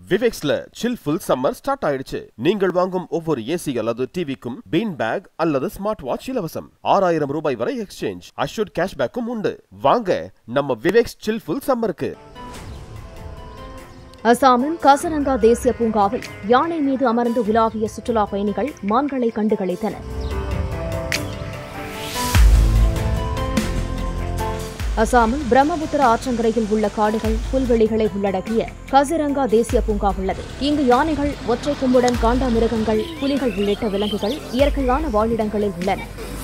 விவேக்ஸ்ல chill full summer start ஆயிடுச்சு நீங்கள் வாங்கும் ஒவ்வொரு ஏசி அல்லது டிவிக்கும் பீன் பேக் அல்லது ஸ்மார்ட் வாட்ச் இலவசம் ஆறாயிரம் ரூபாய் வரை எக்ஸ்சேஞ்ச் அஷூட் கேஷ்பேக்கும் உண்டு வாங்க நம்ம விவேக்ஸ் சில் ஃபுல் சம்மருக்கு அசாமின் காசரங்கா தேசிய பூங்காவில் யானை மீது அமர்ந்து உலாவிய சுற்றுலா பயணிகள் மான்களை கண்டுகளித்தனர் அசாமில் பிரம்மபுத்திர ஆற்றங்கரையில் உள்ள காடுகள் புல்வெளிகளை உள்ளடக்கிய கசிரங்கா தேசிய பூங்கா உள்ளது இங்கு யானைகள் ஒற்றை கொம்புடன் காண்டாமிருகங்கள் புலிகள் உள்ளிட்ட விலங்குகள் இயற்கையான வாழிடங்களில் உள்ளன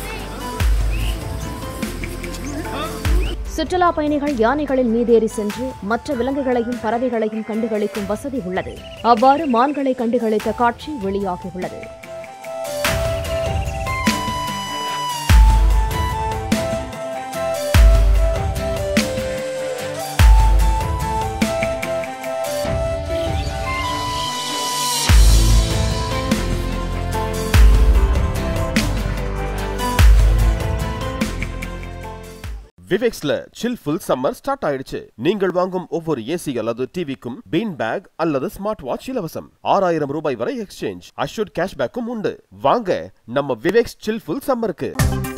சுற்றுலா பயணிகள் யானைகளின் மீதேறி சென்று மற்ற விலங்குகளையும் பறவைகளையும் கண்டுகளிக்கும் வசதி உள்ளது அவ்வாறு மான்களை கண்டுகளித்த காட்சி வெளியாகியுள்ளது விவேக்ஸ்ல சில் ஃபுல் சம்மர் ஸ்டார்ட் ஆயிடுச்சு நீங்கள் வாங்கும் ஒவ்வொரு ஏசி அல்லது டிவிக்கும் பீன் பேக் அல்லது ஸ்மார்ட் வாட்ச் இலவசம் ஆறாயிரம் ரூபாய் வரை எக்ஸ்சேஞ்ச் அஷூட் கேஷ்பேக்கும் உண்டு வாங்க நம்ம விவேக்ஸ் சில் ஃபுல் சம்மருக்கு